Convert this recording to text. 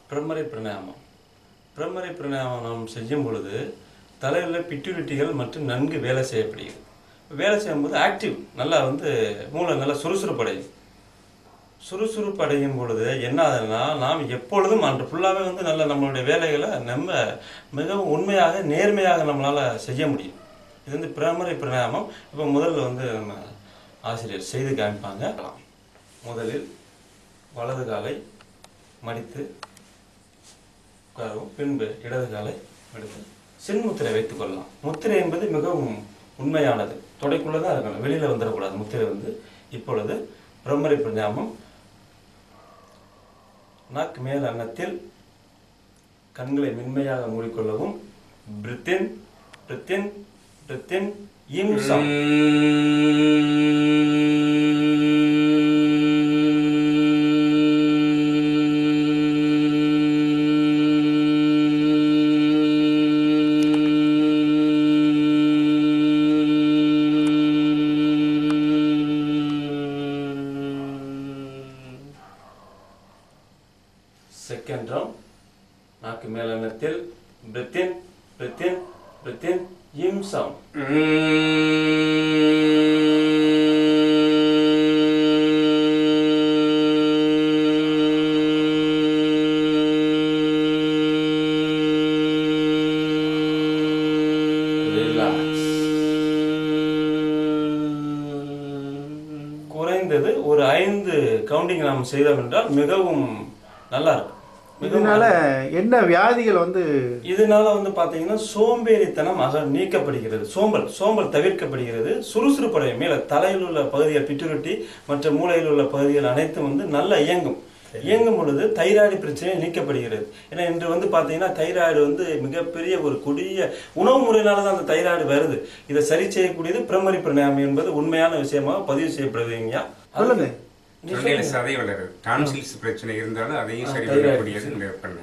பிரம்மரை பிரணாமம் பிரம்மரை பிரணாமம் நாம் செய்யும் பொழுது தலையில் பிட்யூரிட்டிகள் மற்றும் நன்கு வேலை செய்யப்படுகிறது வேலை செய்யும்போது ஆக்டிவ் நல்லா வந்து மூளை நல்லா சுறுசுறுப்படையும் சுறுசுறுப்பு அடையும் பொழுது என்ன ஆகுதுன்னா நாம் எப்பொழுதும் அன்று ஃபுல்லாகவே வந்து நல்ல நம்மளுடைய வேலைகளை நம்ம மிகவும் உண்மையாக நேர்மையாக நம்மளால் செய்ய முடியும் இது வந்து பிரமரை பிரணாமம் இப்போ முதல்ல வந்து நம்ம ஆசிரியர் செய்து காமிப்பாங்க முதலில் வலது காலை மடித்து உட்காரவும் பின்பு இடது காலை மடித்து சின்முத்திரை வைத்துக் கொள்ளலாம் முத்திரை என்பது மிகவும் உண்மையானது தொடைக்குள்ளே தான் இருக்கணும் வெளியில் வந்துடக்கூடாது முத்திரை வந்து இப்பொழுது பிரம்மரை பிரணாமம் நாக்கு மேல் அன்னத்தில் கண்களை மென்மையாக மூடிக்கொள்ளவும் பிரித்தின் பிரித்தின் பிரித்தின் இம்சம் செகண்ட் ரவுண்ட் நாக்கு மேல் அன்னத்தில் பிரித்தின் பிரித்தின் பிரித்தின் இம்சம் குறைந்தது ஒரு ஐந்து கவுண்டிங் நாம் செய்தோம் என்றால் மிகவும் நல்லா இருக்கும் மிகவும் இதனால என்ன வியாதிகள் வந்து இதனால வந்து பாத்தீங்கன்னா சோம்பேறித்தனம் அக நீக்கப்படுகிறது சோம்பல் சோம்பல் தவிர்க்கப்படுகிறது சுறுசுறுப்படைய மேல தலையில் உள்ள பகுதிகள் பிட்டுருட்டி மற்ற மூளையில் உள்ள பகுதிகள் அனைத்தும் வந்து நல்லா இயங்கும் இயங்கும் பொழுது தைராய்டு பிரச்சனை நீக்கப்படுகிறது ஏன்னா இன்று வந்து பாத்தீங்கன்னா தைராய்டு வந்து மிகப்பெரிய ஒரு கொடிய உணவு முறையினால தான் அந்த தைராய்டு வருது இதை சரி செய்யக்கூடியது பிரமரி பிரணாமம் என்பது உண்மையான விஷயமாக பதிவு செய்யப்படுதுங்க சொல்லுங்க தொண்டையில சதை வளருது டான்சில்ஸ் பிரச்சனை இருந்தாலும் அதையும் சரி பண்ணக்கூடியது இந்த பண்ண